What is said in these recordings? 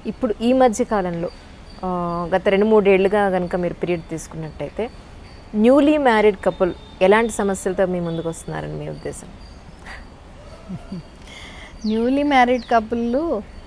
ఇప్పుడు ఈ మధ్య కాలంలో ఆ, గత రెండు మూడేళ్లుగా కనుక మీరు పీరియడ్ తీసుకున్నట్టయితే న్యూలీ మ్యారీడ్ కపుల్ ఎలాంటి సమస్యలతో మీ ముందుకు వస్తున్నారని మీ ఉద్దేశం న్యూలీ మ్యారీడ్ కపుల్లు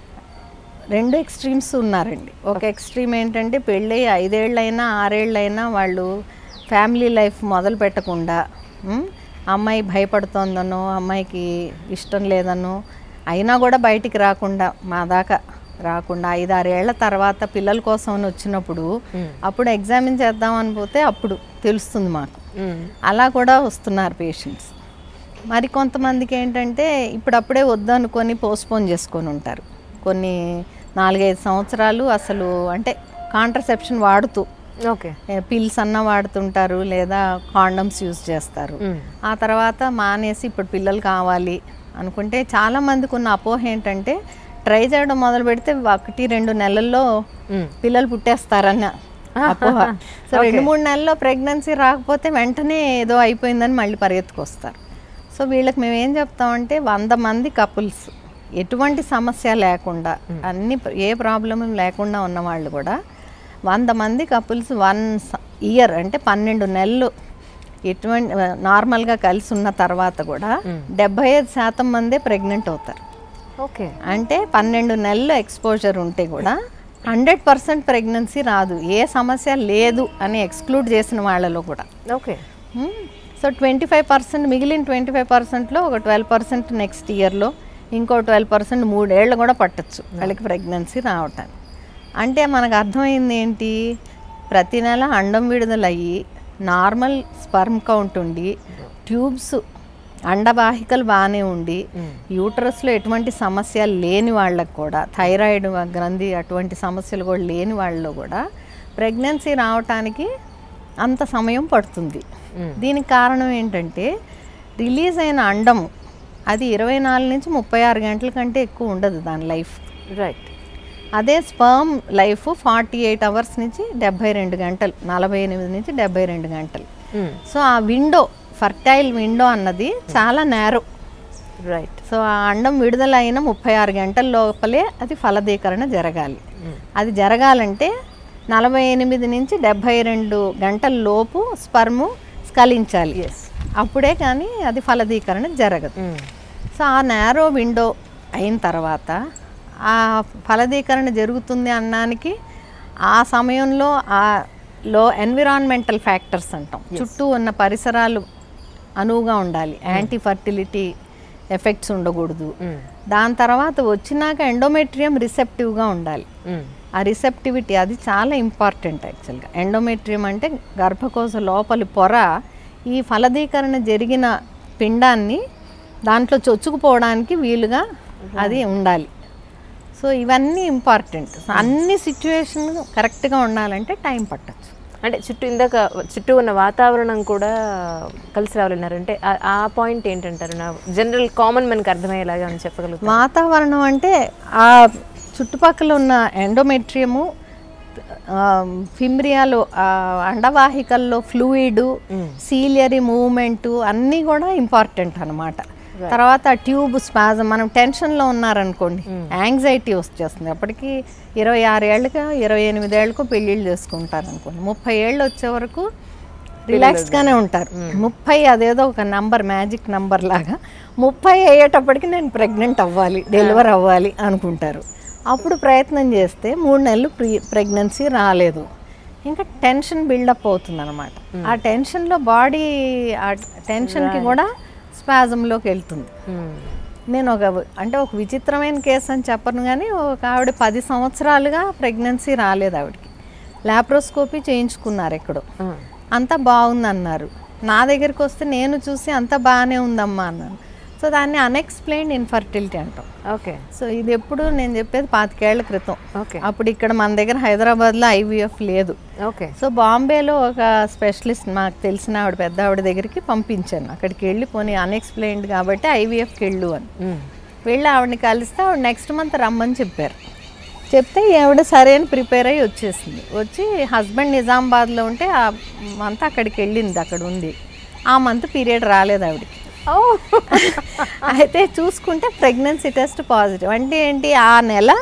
రెండు ఎక్స్ట్రీమ్స్ ఉన్నారండి ఒక ఎక్స్ట్రీమ్ ఏంటంటే పెళ్ళి ఐదేళ్ళైనా ఆరేళ్ళైనా వాళ్ళు ఫ్యామిలీ లైఫ్ మొదలు పెట్టకుండా ఉమ్, అమ్మాయి భయపడుతోందనో అమ్మాయికి ఇష్టం లేదనో అయినా కూడా బయటికి రాకుండా మా దాకా రాకుండా ఐదారేళ్ల తర్వాత పిల్లల కోసం అని వచ్చినప్పుడు అప్పుడు ఎగ్జామిన్ చేద్దాం అని పోతే అప్పుడు తెలుస్తుంది మాకు అలా కూడా వస్తున్నారు పేషెంట్స్ మరి కొంతమందికి ఏంటంటే ఇప్పుడప్పుడే వద్దనుకొని పోస్ట్పోన్ చేసుకొని ఉంటారు కొన్ని నాలుగైదు సంవత్సరాలు అసలు అంటే కాంట్రసెప్షన్ వాడుతూ ఓకే పిల్స్ అన్న వాడుతుంటారు లేదా కాండమ్స్ యూజ్ చేస్తారు ఆ తర్వాత మానేసి ఇప్పుడు పిల్లలు కావాలి అనుకుంటే చాలా మందికి ఉన్న అపోహ ఏంటంటే ట్రై చేయడం మొదలు పెడితే ఒకటి రెండు నెలల్లో పిల్లలు పుట్టేస్తారన్న అపోహ సో రెండు మూడు నెలల్లో ప్రెగ్నెన్సీ రాకపోతే వెంటనే ఏదో అయిపోయిందని మళ్ళీ పరిగెత్తుకొస్తారు సో వీళ్ళకి మేము ఏం చెప్తామంటే వంద మంది కపుల్స్ ఎటువంటి సమస్య లేకుండా అన్ని ఏ ప్రాబ్లం లేకుండా ఉన్న వాళ్ళు కూడా వంద మంది కపుల్స్ వన్ ఇయర్ అంటే పన్నెండు నెలలు ఎటువంటి నార్మల్గా కలిసి ఉన్న తర్వాత కూడా డెబ్బై ఐదు శాతం మందే ప్రెగ్నెంట్ అవుతారు ఓకే అంటే పన్నెండు నెలలు ఎక్స్పోజర్ ఉంటే కూడా హండ్రెడ్ పర్సెంట్ ప్రెగ్నెన్సీ రాదు ఏ సమస్య లేదు అని ఎక్స్క్లూడ్ చేసిన వాళ్ళలో కూడా okay so twenty five percent మిగిలిన ట్వంటీ ఫైవ్ పర్సెంట్లో ఒక ట్వెల్వ్ పర్సెంట్ నెక్స్ట్ ఇయర్లో ఇంకో ట్వెల్వ్ పర్సెంట్ మూడేళ్ళు కూడా పట్టచ్చు వాళ్ళకి ప్రెగ్నెన్సీ రావటానికి అంటే మనకు అర్థమైంది ఏంటి ప్రతి నెల అండం విడుదలయ్యి నార్మల్ స్పర్మ్ కౌంట్ ఉండి ట్యూబ్స్ అండవాహికలు బాగానే ఉండి యూట్రస్లో ఎటువంటి సమస్య లేని వాళ్ళకు కూడా థైరాయిడ్ గ్రంథి అటువంటి సమస్యలు కూడా లేని వాళ్ళలో కూడా ప్రెగ్నెన్సీ రావటానికి అంత సమయం పడుతుంది దీనికి కారణం ఏంటంటే రిలీజ్ అయిన అండం అది ఇరవై నాలుగు నుంచి ముప్పై ఆరు గంటల కంటే ఎక్కువ ఉండదు దాని లైఫ్ రైట్ అదే sperm life forty eight hours నుంచి డెబ్బై రెండు గంటలు నలభై ఎనిమిది నుంచి డెబ్బై రెండు గంటలు సో ఆ విండో ఫర్టైల్ విండో అన్నది చాలా నేరో రైట్ సో ఆ అండం విడుదలైన ముప్పై ఆరు గంటల లోపలే అది ఫలదీకరణ జరగాలి అది జరగాలంటే నలభై ఎనిమిది నుంచి డెబ్భై రెండు గంటల లోపు స్పర్ము స్కలించాలి అప్పుడే కానీ అది ఫలదీకరణ జరగదు సో ఆ నేరో విండో అయిన తర్వాత ఆ ఫలదీకరణ జరుగుతుంది అన్నానికి ఆ సమయంలో ఆ లో ఎన్విరాన్మెంటల్ ఫ్యాక్టర్స్ అంటాం చుట్టూ ఉన్న పరిసరాలు అనువుగా ఉండాలి యాంటీ ఫర్టిలిటీ ఎఫెక్ట్స్ ఉండకూడదు దాని తర్వాత వచ్చినాక ఎండోమెట్రియం రిసెప్టివ్గా ఉండాలి ఆ రిసెప్టివిటీ అది చాలా ఇంపార్టెంట్ యాక్చువల్గా ఎండోమెట్రియం అంటే గర్భకోశ లోపలి పొర ఈ ఫలదీకరణ జరిగిన పిండాన్ని దాంట్లో చొచ్చుకుపోవడానికి వీలుగా అది ఉండాలి సో ఇవన్నీ ఇంపార్టెంట్ సో అన్ని సిచ్యువేషన్ కరెక్ట్గా ఉండాలంటే టైం పట్టచ్చు అంటే చుట్టూ ఇందాక చుట్టూ ఉన్న వాతావరణం కూడా కలిసి రావాలన్నారు అంటే ఆ- ఆ పాయింట్ ఏంటంటారు నా జనరల్ కామన్ మనకు అర్థమయ్యేలాగా అని చెప్పగలుగుతాం వాతావరణం అంటే ఆ చుట్టుపక్కల ఉన్న ఎండోమెట్రియము ఫిమ్రియాలో అండవాహికల్లో ఫ్లూయిడ్ సీలియరీ మూవ్మెంట్ అన్నీ కూడా ఇంపార్టెంట్ అన్నమాట తర్వాత ట్యూబ్ స్పాజం మనం టెన్షన్లో ఉన్నారనుకోండి యాంగ్జైటీ వచ్చేస్తుంది అప్పటికి ఇరవై ఆరు ఏళ్ళకి ఇరవై ఎనిమిది ఏళ్ళకు పెళ్ళిళ్ళు చేసుకుంటారు అనుకోండి ముప్పై ఏళ్ళు వచ్చే వరకు రిలాక్స్డ్గానే ఉంటారు ముప్పై అదేదో ఒక నంబర్ మ్యాజిక్ నంబర్ లాగా ముప్పై అయ్యేటప్పటికి నేను ప్రెగ్నెంట్ అవ్వాలి డెలివర్ అవ్వాలి అనుకుంటారు అప్పుడు ప్రయత్నం చేస్తే మూడు నెలలు ప్రీ ప్రెగ్నెన్సీ రాలేదు ఇంకా టెన్షన్ బిల్డప్ అవుతుంది అనమాట ఆ టెన్షన్లో బాడీ ఆ టెన్షన్కి కూడా స్పాజంలోకి వెళ్తుంది నేను ఒక అంటే ఒక విచిత్రమైన కేసు అని చెప్పను కానీ ఒక ఆవిడ పది సంవత్సరాలుగా ప్రెగ్నెన్సీ రాలేదు ఆవిడకి లాప్రోస్కోపీ చేయించుకున్నారు ఎక్కడో అంతా బాగుంది అన్నారు నా దగ్గరికి వస్తే నేను చూసి అంతా బాగానే ఉందమ్మా అన్నాను సో దాన్ని అన్ఎక్స్ప్లెయిన్డ్ ఇన్ఫర్టిలిటీ అంటాం ఓకే సో ఇది ఎప్పుడు నేను చెప్పేది పాతికేళ్ల క్రితం ఓకే అప్పుడు ఇక్కడ మన దగ్గర హైదరాబాద్లో ఐవీఎఫ్ లేదు ఓకే సో బాంబేలో ఒక స్పెషలిస్ట్ మాకు తెలిసిన ఆవిడ పెద్ద ఆవిడ దగ్గరికి పంపించాను అక్కడికి వెళ్ళి పోనీ అన్ఎక్స్ప్లెయిన్డ్ కాబట్టి ఐవీఎఫ్కి వెళ్ళు అని వెళ్ళి ఆవిడని కలిస్తే ఆవిడ నెక్స్ట్ మంత్ రమ్మని చెప్పారు చెప్తే ఆవిడ సరే అని ప్రిపేర్ అయ్యి వచ్చేసింది వచ్చి హస్బెండ్ నిజామాబాద్లో ఉంటే ఆ మంత్ అక్కడికి వెళ్ళింది అక్కడ ఉంది ఆ మంత్ పీరియడ్ రాలేదు ఆవిడకి అయితే చూసుకుంటే ప్రెగ్నెన్సీ టెస్ట్ పాజిటివ్ అంటే ఏంటి ఆ నెల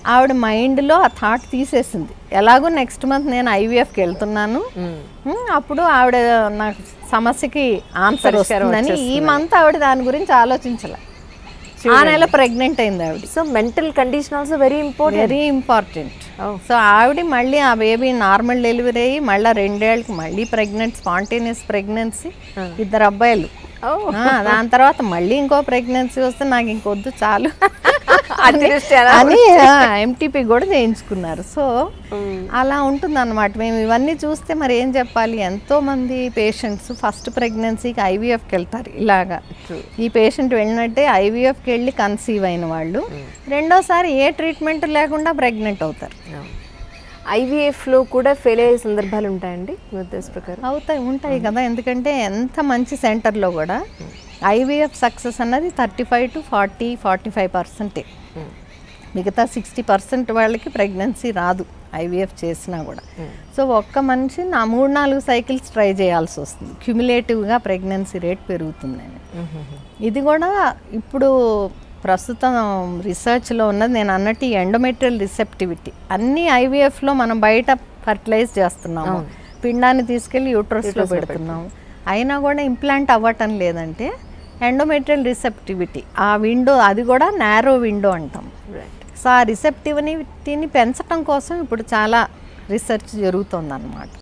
ఆవిడ మైండ్లో ఆ థాట్ తీసేసింది ఎలాగో నెక్స్ట్ మంత్ నేను ఐవీఎఫ్కి వెళ్తున్నాను ఉమ్, అప్పుడు ఆవిడ నాకు సమస్యకి ఆన్సర్ పరిష్కారం వస్తుందని ఈ మంత్ ఆవిడ దాని గురించి ఆలోచించలే ఆ నెల ప్రెగ్నెంట్ అయింది ఆవిడ so mental condition also very important very important Oh. So ఆవిడ మళ్ళీ ఆ బేబీ నార్మల్ డెలివరీ అయ్యి మళ్ళీ రెండేళ్ళకి మళ్ళీ ప్రెగ్నెంట్ స్పాంటేనియస్ ప్రెగ్నెన్సీ ఇద్దరు అబ్బాయిలు Oh. ఆ, దాని తర్వాత మళ్ళీ ఇంకో ప్రెగ్నెన్సీ వస్తే నాకు ఇంకొద్దు చాలు అతివృష్టి అని ఎంటీపీ కూడా చేయించుకున్నారు సో అలా ఉంటుంది అనమాట మేము ఇవన్నీ చూస్తే మరి ఏం చెప్పాలి ఎంతో మంది పేషెంట్స్ ఫస్ట్ ప్రెగ్నెన్సీకి ఐవీఎఫ్కి వెళ్తారు ఇలాగా ఈ పేషెంట్ వెళ్ళినట్టే ఐవీఎఫ్కి వెళ్ళి కన్సీవ్ అయిన వాళ్ళు రెండోసారి ఏ ట్రీట్మెంట్ లేకుండా ప్రెగ్నెంట్ అవుతారు ఐవీఎఫ్ లో కూడా ఫెయిల్ అయ్యే సందర్భాలు ఉంటాయండి మీ ఉద్దేశ ప్రకారం అవుతాయి ఉంటాయి కదా ఎందుకంటే ఎంత మంచి సెంటర్లో కూడా ఐవీఎఫ్ సక్సెస్ అన్నది thirty five to forty forty five పర్సెంటే మిగతా సిక్స్టీ పర్సెంట్ వాళ్ళకి ప్రెగ్నెన్సీ రాదు ఐవీఎఫ్ చేసినా కూడా సో ఒక్క మనిషి నా మూడు నాలుగు సైకిల్స్ ట్రై చేయాల్సి వస్తుంది క్యుములేటివ్గా ప్రెగ్నెన్సీ రేట్ పెరుగుతుందని ఇది కూడా ఇప్పుడు ప్రస్తుతం రీసెర్చ్లో ఉన్నది నేను అన్నట్టు ఈ ఎండోమెట్రియల్ రిసెప్టివిటీ అన్ని ఐవీఎఫ్లో మనం బయట ఫర్టిలైజ్ చేస్తున్నాము పిండాన్ని తీసుకెళ్ళి యూట్రస్లో పెడుతున్నాము అయినా కూడా ఇంప్లాంట్ అవ్వటం లేదంటే ఎండోమెట్రియల్ రిసెప్టివిటీ ఆ విండో అది కూడా నారో విండో అంటాం రైట్ సో ఆ రిసెప్టివిటీని పెంచడం కోసం ఇప్పుడు చాలా రీసెర్చ్ జరుగుతుంది